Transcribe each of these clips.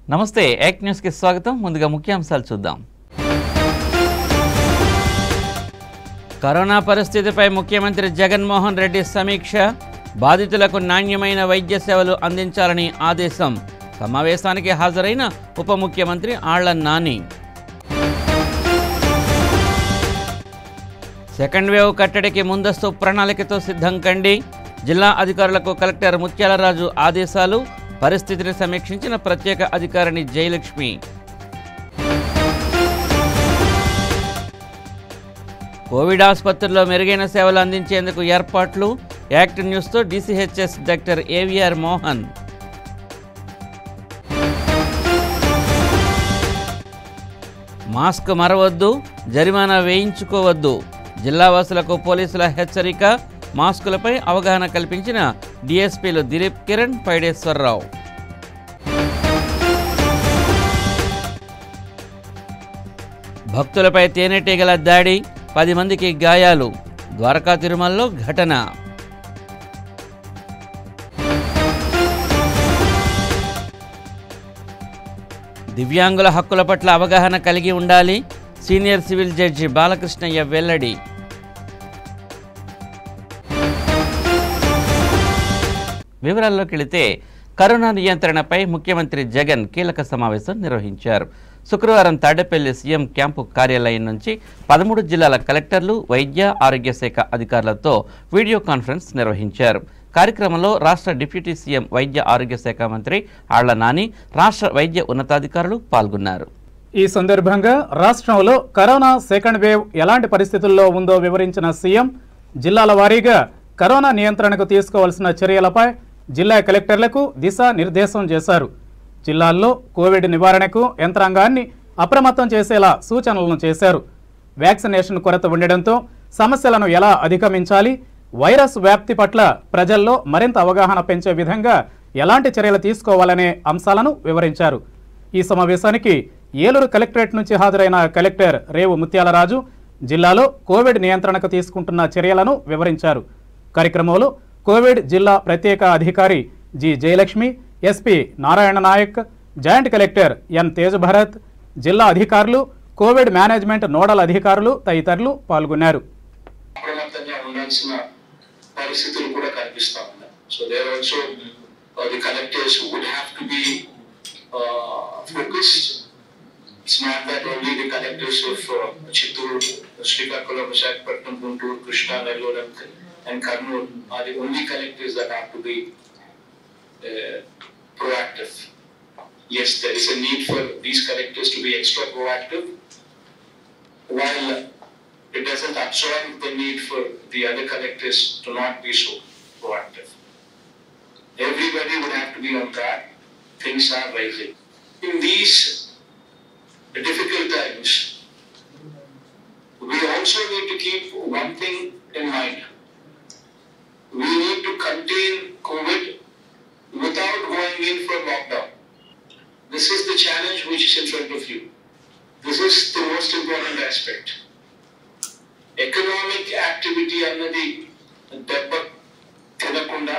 నమస్తే యాక్ న్యూస్కి స్వాగతం ముందుగా ముఖ్యాంశాలు చూద్దాం కరోనా పరిస్థితిపై ముఖ్యమంత్రి జగన్మోహన్ రెడ్డి సమీక్ష బాధితులకు నాణ్యమైన వైద్య సేవలు అందించాలని ఆదేశం సమావేశానికి హాజరైన ఉప ముఖ్యమంత్రి ఆళ్ల నాని సెకండ్ వేవ్ కట్టడికి ముందస్తు ప్రణాళికతో సిద్ధం కండి జిల్లా అధికారులకు కలెక్టర్ ముత్యాలరాజు ఆదేశాలు పరిస్థితిని సమీక్షించిన ప్రత్యేక అధికారిని జయలక్ష్మి కోవిడ్ ఆసుపత్రుల్లో మెరుగైన సేవలు అందించేందుకు ఏర్పాట్లు యాక్ట్ న్యూస్తో DCHS doctor AVR Mohan mask మరవద్దు జరిమానా వేయించుకోవద్దు జిల్లా వాసులకు పోలీసుల హెచ్చరిక మాస్కులపై అవగాహన కల్పించిన డీఎస్పీలు దిలీప్ కిరణ్ పైడేశ్వరరావు భక్తులపై తేనెటీగల దాడి పది మందికి గాయాలు ద్వారకా తిరుమలలో ఘటన దివ్యాంగుల హక్కుల పట్ల అవగాహన కలిగి ఉండాలి సీనియర్ సివిల్ జడ్జి బాలకృష్ణయ్య వెల్లడి వివరాల్లోకి వెళితే కరోనా నియంత్రణపై ముఖ్యమంత్రి జగన్ కీలక సమావేశం నిర్వహించారు శుక్రవారం తాడేపల్లి సీఎం క్యాంపు కార్యాలయం నుంచి పదమూడు జిల్లాల కలెక్టర్లు వైద్య ఆరోగ్య శాఖ అధికారులతో వీడియో కాన్ఫరెన్స్ నిర్వహించారు కార్యక్రమంలో రాష్ట్ర డిప్యూటీ సీఎం వైద్య ఆరోగ్య శాఖ మంత్రి ఆళ్ల నాని రాష్ట్ర వైద్య ఉన్నతాధికారులు పాల్గొన్నారు ఈ సందర్భంగా రాష్ట్రంలో కరోనా సెకండ్ వేవ్ ఎలాంటి పరిస్థితుల్లో ఉందో వివరించిన సీఎం జిల్లాల వారీగా కరోనా నియంత్రణకు తీసుకోవాల్సిన చర్యలపై జిల్లా కలెక్టర్లకు దిశానిర్దేశం చేశారు జిల్లాల్లో కోవిడ్ నివారణకు యంత్రాంగాన్ని అప్రమత్తం చేసేలా సూచనలను చేశారు వ్యాక్సినేషన్ కొరత ఉండడంతో సమస్యలను ఎలా అధిగమించాలి వైరస్ వ్యాప్తి పట్ల ప్రజల్లో మరింత అవగాహన పెంచే విధంగా ఎలాంటి చర్యలు తీసుకోవాలనే అంశాలను వివరించారు ఈ సమావేశానికి ఏలూరు కలెక్టరేట్ నుంచి హాజరైన కలెక్టర్ రేవు ముత్యాలరాజు జిల్లాలో కోవిడ్ నియంత్రణకు తీసుకుంటున్న చర్యలను వివరించారు కార్యక్రమంలో కోవిడ్ జిల్లా ప్రత్యేక అధికారి G Jayalakshmi SP Narayana Nayak joint collector N Tejabharat జిల్లా అధికారులు కోవిడ్ మేనేజ్మెంట్ నోడల్ అధికారులు తదితరులు పాల్గొన్నారు అప్రమత్తంగా ఉండాల్సిన పరిస్థితులు కూడా కనిపిస్తా ఉన్నాయి so there also the collectors would have to be focused it's not that only the collectors of Chittoor Srikakulam Visakhapatnam Guntur Krishna Nellore and Kurnool are the only collectors that have to be proactive. Yes, there is a need for these collectors to be extra proactive while it doesn't absorb the need for the other collectors to not be so proactive. Everybody would have to be on guard. Things are rising. In these difficult times, we also need to keep one thing in mind. We need to contain COVID without going in for lockdown. This is the challenge which is in front of you. This is the most important aspect. Economic activity అన్నది దెబ్బ తినకుండా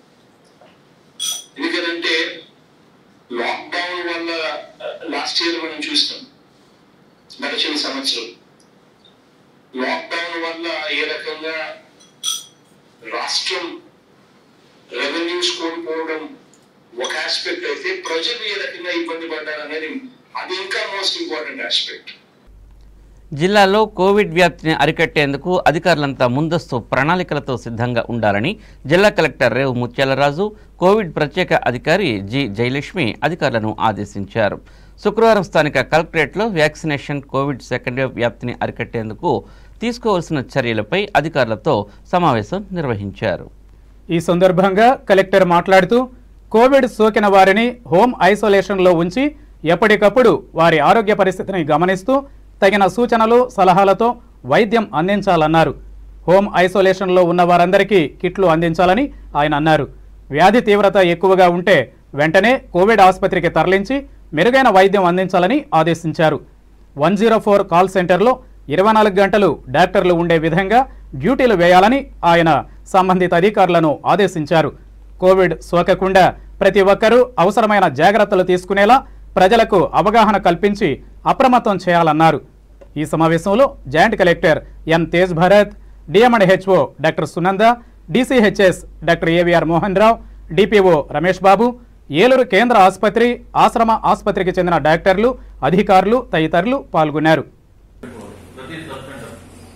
ఎందుకంటే lockdown వల్ల last year మనం చూస్తాం గడిచిన సంవత్సరం lockdown వల్ల ఏ రకంగా రాష్ట్రం రెవెన్యూస్ కోల్పోవడం ఒక ఆస్పెక్ట్ అయితే ప్రజలు ఏ రకంగా ఇబ్బంది పడ్డారు అనేది అది ఇంకా మోస్ట్ ఇంపార్టెంట్ ఆస్పెక్ట్ జిల్లాలో కోవిడ్ వ్యాప్తిని అరికట్టేందుకు అధికారులంతా ముందస్తు ప్రణాళికలతో సిద్ధంగా ఉండాలని జిల్లా కలెక్టర్ రేవు ముత్యాలరాజు కోవిడ్ ప్రత్యేక అధికారి జి జయలక్ష్మి అధికారులను ఆదేశించారు శుక్రవారం స్థానిక కలెక్టరేట్లో వ్యాక్సినేషన్ కోవిడ్ సెకండ్ వేవ్ వ్యాప్తిని అరికట్టేందుకు తీసుకోవాల్సిన చర్యలపై అధికారులతో సమావేశం నిర్వహించారు ఈ సందర్భంగా కలెక్టర్ మాట్లాడుతూ కోవిడ్ సోకిన వారిని హోమ్ ఐసోలేషన్లో ఉంచి ఎప్పటికప్పుడు వారి ఆరోగ్య పరిస్థితిని గమనిస్తూ తగిన సూచనలు సలహాలతో వైద్యం అందించాలన్నారు హోమ్ ఐసోలేషన్లో ఉన్న వారందరికీ కిట్లు అందించాలని ఆయన అన్నారు వ్యాధి తీవ్రత ఎక్కువగా ఉంటే వెంటనే కోవిడ్ ఆసుపత్రికి తరలించి మెరుగైన వైద్యం అందించాలని ఆదేశించారు వన్ జీరో ఫోర్ కాల్ సెంటర్లో ఇరవై నాలుగు గంటలు డాక్టర్లు ఉండే విధంగా డ్యూటీలు వేయాలని ఆయన సంబంధిత అధికారులను ఆదేశించారు కోవిడ్ సోకకుండా ప్రతి ఒక్కరూ అవసరమైన జాగ్రత్తలు తీసుకునేలా ప్రజలకు అవగాహన కల్పించి అప్రమత్తం చేయాలన్నారు ఈ సమావేశంలో joint collector N Tej Bharat DMHO doctor Sunanda DCHS doctor AVR Mohan Rao DPO Ramesh Babu Eluru కేంద్ర ఆసుపత్రి ఆశ్రమ ఆసుపత్రికి చెందిన డాక్టర్లు అధికారులు తదితరులు పాల్గొన్నారు ప్రతి సస్పెండర్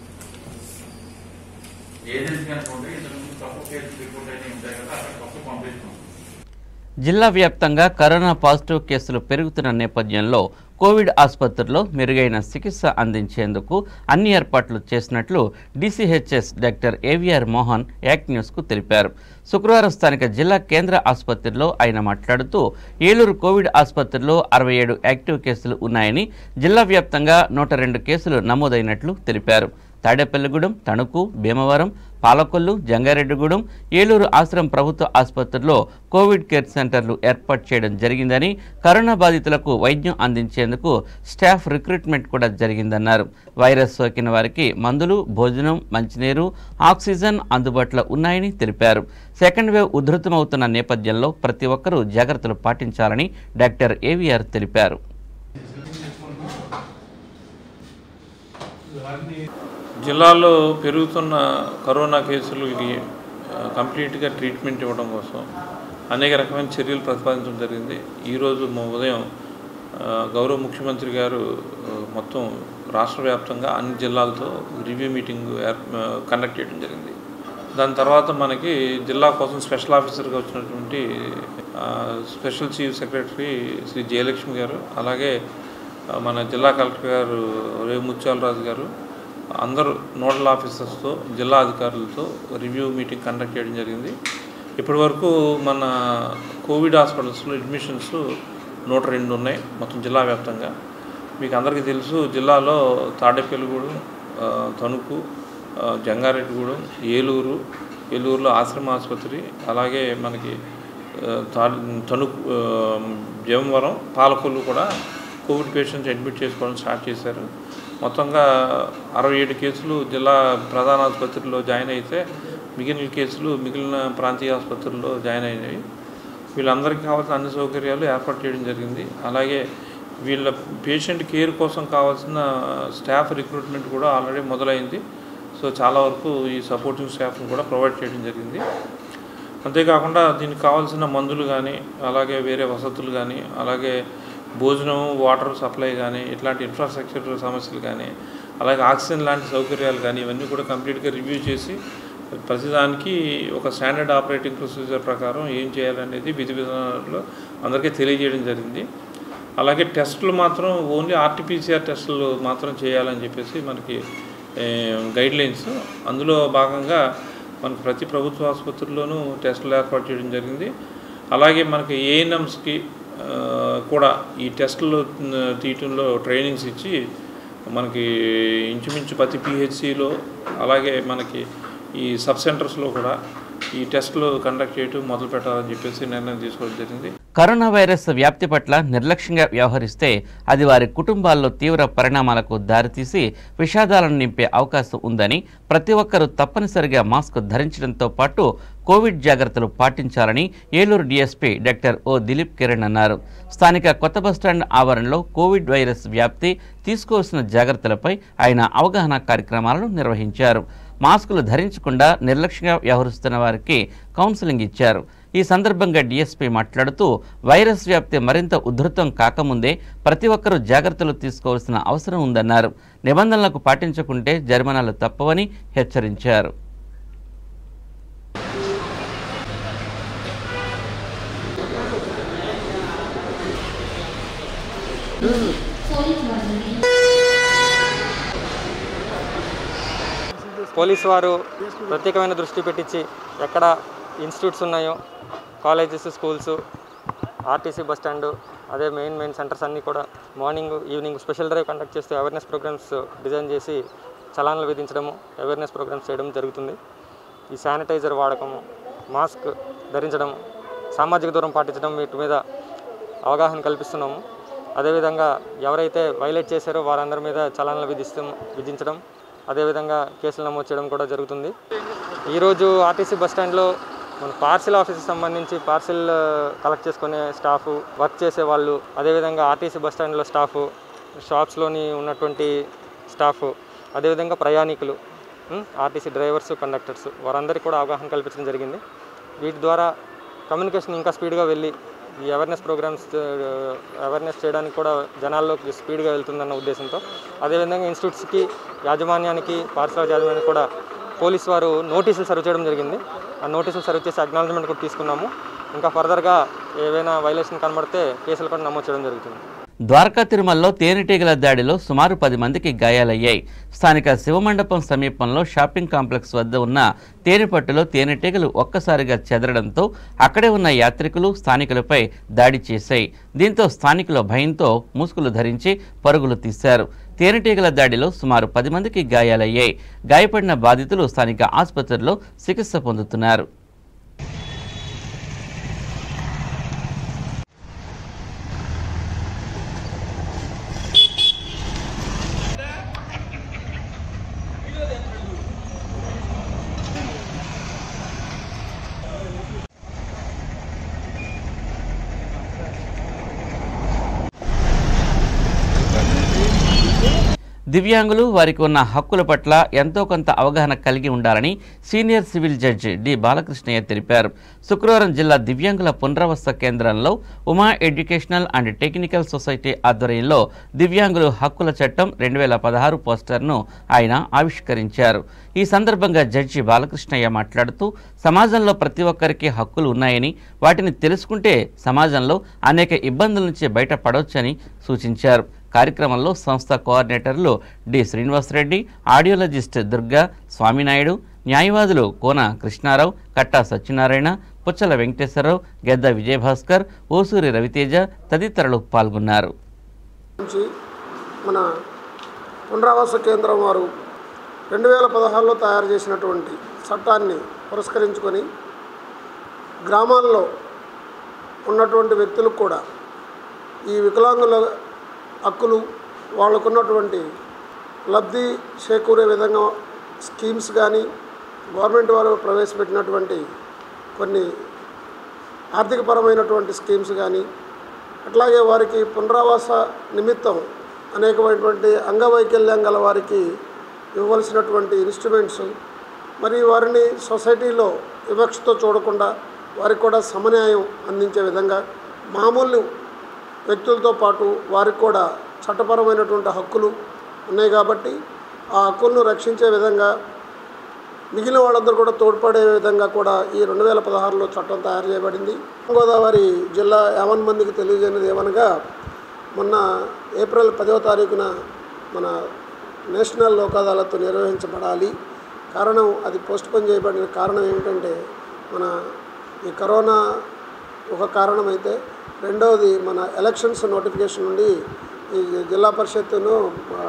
ఏజెన్సీ అనుకుంటే ఇంతకుముందు తప్పు కేసు రిపోర్ట్ అయినా ఉంటాయి కదా అక్కడ తప్పు పంపిస్తున్నాం జిల్లా వ్యాప్తంగా కరోనా పాజిటివ్ కేసులు పెరుగుతున్న నేపథ్యంలో కోవిడ్ ఆసుపత్రుల్లో మెరుగైన చికిత్స అందించేందుకు అన్ని ఏర్పాట్లు చేసినట్లు DCHS doctor AVR Mohan act న్యూస్కు తెలిపారు శుక్రవారం స్థానిక జిల్లా కేంద్ర ఆసుపత్రిలో ఆయన మాట్లాడుతూ ఏలూరు కోవిడ్ ఆసుపత్రిలో అరవై ఏడు యాక్టివ్ కేసులు ఉన్నాయని జిల్లా వ్యాప్తంగా నూట రెండు కేసులు నమోదైనట్లు తెలిపారు తాడేపల్లిగూడెం తణుకు భీమవరం పాలకొల్లు జంగారెడ్డిగూడెం ఏలూరు ఆశ్రమం ప్రభుత్వ ఆసుపత్రుల్లో కోవిడ్ కేర్ సెంటర్లు ఏర్పాటు చేయడం జరిగిందని కరోనా బాధితులకు వైద్యం అందించేందుకు స్టాఫ్ రిక్రూట్మెంట్ కూడా జరిగిందన్నారు వైరస్ సోకిన వారికి మందులు భోజనం మంచినీరు ఆక్సిజన్ అందుబాటులో ఉన్నాయని తెలిపారు సెకండ్ వేవ్ ఉధృతమవుతున్న నేపథ్యంలో ప్రతి ఒక్కరూ జాగ్రత్తలు పాటించాలని డాక్టర్ ఏవిఆర్ తెలిపారు జిల్లాలో పెరుగుతున్న కరోనా కేసులకి ఆ, కంప్లీట్గా ట్రీట్మెంట్ ఇవ్వడం కోసం అనేక రకమైన చర్యలు ప్రతిపాదించడం జరిగింది ఈరోజు మా ఉదయం ఆ, గౌరవ ముఖ్యమంత్రి గారు ఆ, మొత్తం రాష్ట్ర వ్యాప్తంగా అన్ని జిల్లాలతో రివ్యూ మీటింగ్ ఏర్- ఆ, కండక్ట్ చేయడం జరిగింది దాని తర్వాత మనకి జిల్లా కోసం స్పెషల్ ఆఫీసర్గా వచ్చినటువంటి ఆ, special chief secretary Shri Jayalakshmi garu అలాగే ఆ, మన జిల్లా కలెక్టర్ గారు రేవు ముత్యాలరాజు గారు అందరూ నోడల్ ఆఫీసర్స్తో జిల్లా అధికారులతో రివ్యూ మీటింగ్ కండక్ట్ చేయడం జరిగింది ఇప్పటి వరకు మన కోవిడ్ హాస్పిటల్స్లో అడ్మిషన్స్ నూట రెండు ఉన్నాయి మొత్తం జిల్లా వ్యాప్తంగా మీకు అందరికీ తెలుసు జిల్లాలో తాడేపల్లిగూడెం ఆ, తణుకు ఆ, జంగారెడ్డిగూడెం ఏలూరు ఏలూరులో ఆశ్రమ ఆసుపత్రి అలాగే మనకి ఆ, తా- తణుకు ఆ, భీమవరం పాలకొల్లు కూడా కోవిడ్ పేషెంట్స్ అడ్మిట్ చేసుకోవడం స్టార్ట్ చేశారు మొత్తంగా అరవై ఏడు కేసులు జిల్లా ప్రధాన ఆసుపత్రిలో జాయిన్ అయితే మిగిలిన కేసులు మిగిలిన ప్రాంతీయ ఆసుపత్రుల్లో జాయిన్ అయినాయి వీళ్ళందరికీ కావాల్సిన అన్ని సౌకర్యాలు ఏర్పాటు చేయడం జరిగింది అలాగే వీళ్ళ పేషెంట్ కేర్ కోసం కావాల్సిన స్టాఫ్ రిక్రూట్మెంట్ కూడా ఆల్రెడీ మొదలైంది సో చాలా వరకు ఈ సపోర్టింగ్ స్టాఫ్ని కూడా ప్రొవైడ్ చేయడం జరిగింది అంతేకాకుండా దీనికి కావాల్సిన మందులు కానీ అలాగే వేరే వసతులు కానీ అలాగే భోజనం వాటర్ సప్లై కానీ ఇట్లాంటి ఇన్ఫ్రాస్ట్రక్చర్ సమస్యలు కానీ అలాగే ఆక్సిజన్ లాంటి సౌకర్యాలు కానీ ఇవన్నీ కూడా కంప్లీట్గా రివ్యూ చేసి ప్రతిదానికి ఒక స్టాండర్డ్ ఆపరేటింగ్ ప్రొసీజర్ ప్రకారం ఏం చేయాలనేది విధి విధానాల్లో అందరికీ తెలియజేయడం జరిగింది అలాగే టెస్టులు మాత్రం ఓన్లీ ఆర్టీపీసీఆర్ టెస్టులు మాత్రం చేయాలని చెప్పేసి మనకి గైడ్ లైన్స్ అందులో భాగంగా మనకు ప్రతి ప్రభుత్వ ఆసుపత్రుల్లోనూ టెస్టులు ఏర్పాటు చేయడం జరిగింది అలాగే మనకి ఏఎన్ఎమ్స్కి కూడా ఈ టెస్టులు ఆ, తీయటంలో ట్రైనింగ్స్ ఇచ్చి మనకి ఇంచుమించు ప్రతి పిహెచ్సిలో అలాగే మనకి ఈ సబ్ సెంటర్స్లో కూడా ఈ టెస్టులు కండక్ట్ చేయటం మొదలు పెట్టాలని చెప్పేసి నిర్ణయం తీసుకోవడం జరిగింది కరోనా వైరస్ వ్యాప్తి పట్ల నిర్లక్ష్యంగా వ్యవహరిస్తే అది వారి కుటుంబాల్లో తీవ్ర పరిణామాలకు దారితీసి విషాదాలను నింపే అవకాశం ఉందని ప్రతి ఒక్కరూ తప్పనిసరిగా మాస్క్ ధరించడంతో పాటు కోవిడ్ జాగ్రత్తలు పాటించాలని Eluru DSP doctor O Dileep Kiran అన్నారు స్థానిక కొత్త బస్టాండ్ ఆవరణలో కోవిడ్ వైరస్ వ్యాప్తి తీసుకోవాల్సిన జాగ్రత్తలపై ఆయన అవగాహన కార్యక్రమాలను నిర్వహించారు మాస్కులు ధరించకుండా నిర్లక్ష్యంగా వ్యవహరిస్తున్న వారికి కౌన్సిలింగ్ ఇచ్చారు ఈ సందర్భంగా డీఎస్పీ మాట్లాడుతూ వైరస్ వ్యాప్తి మరింత ఉధృతం కాకముందే ప్రతి ఒక్కరూ జాగ్రత్తలు తీసుకోవాల్సిన అవసరం ఉందన్నారు నిబంధనలకు పాటించకుంటే జరిమానాలు తప్పవని హెచ్చరించారు పోలీసు వారు ప్రత్యేకమైన దృష్టి పెట్టించి ఎక్కడ ఇన్స్టిట్యూట్స్ ఉన్నాయో colleges schools RTC bus stand అదే మెయిన్ మెయిన్ సెంటర్స్ అన్నీ కూడా morning evening special drive conduct చేస్తూ అవేర్నెస్ ప్రోగ్రామ్స్ డిజైన్ చేసి చలాన్లు విధించడము అవేర్నెస్ ప్రోగ్రామ్స్ చేయడం జరుగుతుంది ఈ శానిటైజర్ వాడకము మాస్క్ ధరించడం సామాజిక దూరం పాటించడం వీటి మీద అవగాహన కల్పిస్తున్నాము అదేవిధంగా ఎవరైతే వైలేట్ చేశారో వారందరి మీద చలాన్లు విధిస్తాం విధించడం అదేవిధంగా కేసులు నమోదు చేయడం కూడా జరుగుతుంది ఈరోజు ఆర్టీసీ బస్ స్టాండ్లో మన పార్సిల్ ఆఫీస్కి సంబంధించి పార్సిల్ కలెక్ట్ చేసుకునే స్టాఫ్ వర్క్ చేసే వాళ్ళు అదేవిధంగా ఆర్టీసీ బస్ స్టాండ్లో స్టాఫ్ షాప్స్లోని ఉన్నటువంటి స్టాఫ్ అదేవిధంగా ప్రయాణికులు ఉమ్, ఆర్టీసీ డ్రైవర్స్ కండక్టర్స్ వారందరికీ కూడా అవగాహన కల్పించడం జరిగింది వీటి ద్వారా కమ్యూనికేషన్ ఇంకా స్పీడ్గా వెళ్ళి ఈ అవేర్నెస్ ప్రోగ్రామ్స్ అవేర్నెస్ చేయడానికి కూడా జనాల్లోకి స్పీడ్గా వెళ్తుందన్న ఉద్దేశంతో అదేవిధంగా ఇన్స్టిట్యూట్స్కి యాజమాన్యానికి పార్సల్ యాజమాన్యానికి కూడా పోలీస్ వారు నోటీసులు సర్వ్ చేయడం జరిగింది ఆ నోటీసులు సర్వ్ చేసి అక్నాలజ్మెంట్ కూడా తీసుకున్నాము ఇంకా ఫర్దర్గా ఏవైనా వైలేషన్ కనబడితే కేసులు కూడా నమోదు చేయడం జరుగుతుంది ద్వారకా తిరుమలలో తేనెటీగల దాడిలో సుమారు పది మందికి గాయాలయ్యాయి స్థానిక శివమండపం సమీపంలో షాపింగ్ కాంప్లెక్స్ వద్ద ఉన్న తేనెపట్టులో తేనెటీగలు ఒక్కసారిగా చెదరడంతో అక్కడే ఉన్న యాత్రికులు స్థానికులపై దాడి చేశాయి దీంతో స్థానికుల భయంతో ముసుగులు ధరించి పరుగులు తీశారు తేనెటీగల దాడిలో సుమారు పది మందికి గాయాలయ్యాయి గాయపడిన బాధితులు స్థానిక ఆసుపత్రిలో చికిత్స పొందుతున్నారు దివ్యాంగులు వారికి ఉన్న హక్కుల పట్ల ఎంతో కొంత అవగాహన కలిగి ఉండాలని senior civil judge D Balakrishnaiah తెలిపారు శుక్రవారం జిల్లా దివ్యాంగుల పునరావాస కేంద్రంలో Uma educational and technical society ఆధ్వర్యంలో దివ్యాంగులు హక్కుల చట్టం రెండు వేల పదహారు పోస్టర్ను ఆయన ఆవిష్కరించారు ఈ సందర్భంగా జడ్జి బాలకృష్ణయ్య మాట్లాడుతూ సమాజంలో ప్రతి ఒక్కరికి హక్కులు ఉన్నాయని వాటిని తెలుసుకుంటే సమాజంలో అనేక ఇబ్బందుల నుంచి బయటపడవచ్చని సూచించారు కార్యక్రమంలో సంస్థ కోఆర్డినేటర్లు డి శ్రీనివాసరెడ్డి ఆడియోలజిస్ట్ దుర్గా స్వామినాయుడు న్యాయవాదులు కోన కృష్ణారావు కట్టా సత్యనారాయణ పుచ్చల వెంకటేశ్వరరావు గెద్ద విజయభాస్కర్ ఓసూరి రవితేజ తదితరులు పాల్గొన్నారు నుంచి మన పునరావాస కేంద్రం వారు రెండు వేల పదహారులో తయారు చేసినటువంటి చట్టాన్ని పురస్కరించుకొని గ్రామాల్లో ఉన్నటువంటి వ్యక్తులకు కూడా ఈ వికలాంగుల హక్కులు వాళ్ళకున్నటువంటి లబ్ధి చేకూరే విధంగా స్కీమ్స్ కానీ గవర్నమెంట్ వారు ప్రవేశపెట్టినటువంటి కొన్ని ఆర్థికపరమైనటువంటి స్కీమ్స్ కానీ అట్లాగే వారికి పునరావాస నిమిత్తం అనేకమైనటువంటి అంగవైకల్యం గల వారికి ఇవ్వవలసినటువంటి ఇన్స్ట్రుమెంట్స్ మరి వారిని సొసైటీలో వివక్షతో చూడకుండా వారికి కూడా సమన్యాయం అందించే విధంగా మామూలు వ్యక్తులతో పాటు వారికి కూడా చట్టపరమైనటువంటి హక్కులు ఉన్నాయి కాబట్టి ఆ హక్కులను రక్షించే విధంగా మిగిలిన వాళ్ళందరూ కూడా తోడ్పడే విధంగా కూడా ఈ రెండు వేల పదహారులో చట్టం తయారు చేయబడింది గోదావరి జిల్లా యావన్ మందికి తెలియజేయనిది ఏమనగా మొన్న ఏప్రిల్ పదవ తారీఖున మన నేషనల్ లోక్ అదాలత్ నిర్వహించబడాలి కారణం అది పోస్ట్ పోన్ చేయబడిన కారణం ఏమిటంటే మన ఈ కరోనా ఒక కారణం అయితే రెండవది మన ఎలక్షన్స్ నోటిఫికేషన్ నుండి ఈ జిల్లా పరిషత్తును ఆ,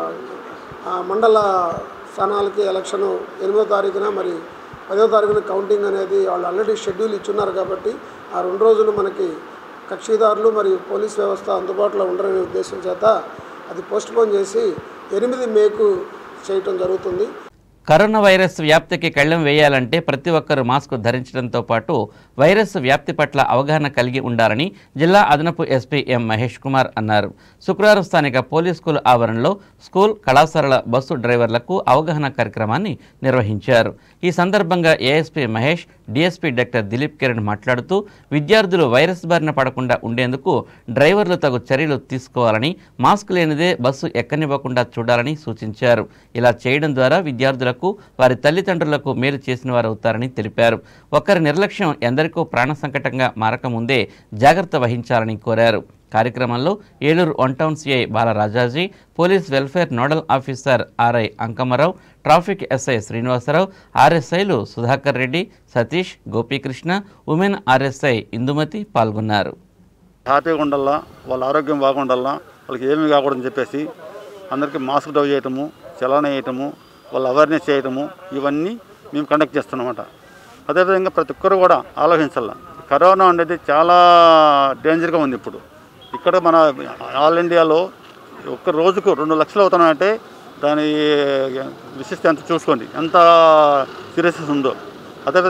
ఆ మండల స్థానాలకి ఎలక్షను ఎనిమిదో తారీఖున మరి పదో తారీఖున కౌంటింగ్ అనేది వాళ్ళు ఆల్రెడీ షెడ్యూల్ ఇచ్చున్నారు కాబట్టి ఆ రెండు రోజులు మనకి కక్షిదారులు మరియు పోలీస్ వ్యవస్థ అందుబాటులో ఉండరనే ఉద్దేశం చేత అది పోస్ట్ పోన్ చేసి ఎనిమిది మేకు చేయటం జరుగుతుంది కరోనా వైరస్ వ్యాప్తికి కళ్ళెం వేయాలంటే ప్రతి ఒక్కరూ మాస్క్ ధరించడంతో పాటు వైరస్ వ్యాప్తి పట్ల అవగాహన కలిగి ఉండాలని జిల్లా అదనపు ఎస్పీ ఎం మహేష్ కుమార్ అన్నారు శుక్రవారం స్థానిక పోలీస్ స్కూల్ ఆవరణలో స్కూల్ కళాశాలల బస్సు డ్రైవర్లకు అవగాహన కార్యక్రమాన్ని నిర్వహించారు ఈ సందర్భంగా ASP Mahesh DSP doctor Dileep Kiran మాట్లాడుతూ విద్యార్థులు వైరస్ బారిన పడకుండా ఉండేందుకు డ్రైవర్లు తగు చర్యలు తీసుకోవాలని మాస్క్ లేనిదే బస్సు ఎక్కనివ్వకుండా చూడాలని సూచించారు ఇలా చేయడం ద్వారా విద్యార్థులకు వారి తల్లిదండ్రులకు మేలు చేసిన వారు అవుతారని తెలిపారు ఒకరి నిర్లక్ష్యం ఎందరికో ప్రాణ సంకటంగా మారకముందే జాగ్రత్త వహించాలని కోరారు కార్యక్రమంలో Eluru one town CI Balarajaji police welfare nodal officer RI Ankamarao traffic SI Srinivasarao ఆర్ఎస్ఐలు సుధాకర్ రెడ్డి సతీష్ గోపీకృష్ణ ఉమెన్ ఆర్ఎస్ఐ ఇందుమతి పాల్గొన్నారు హ్యాపీగా ఉండాలా వాళ్ళ ఆరోగ్యం బాగుండాలా వాళ్ళకి ఏమీ కాకూడదని చెప్పేసి అందరికీ మాస్క్ డవ్ చేయటము చలానా వేయటము వాళ్ళ అవేర్నెస్ చేయటము ఇవన్నీ మేము కండక్ట్ చేస్తున్నామన్నమాట అదేవిధంగా ప్రతి ఒక్కరు కూడా ఆలోచించాల కరోనా అనేది చాలా డేంజర్గా ఉంది ఇప్పుడు ఇక్కడ మన ఆల్ ఇండియాలో ఒక్క రోజుకు రెండు లక్షలు అవుతున్నాయంటే దాని విశిష్ట ఎంత చూసుకోండి ఎంత సీరియస్నెస్ ఉందో అదేవిధంగా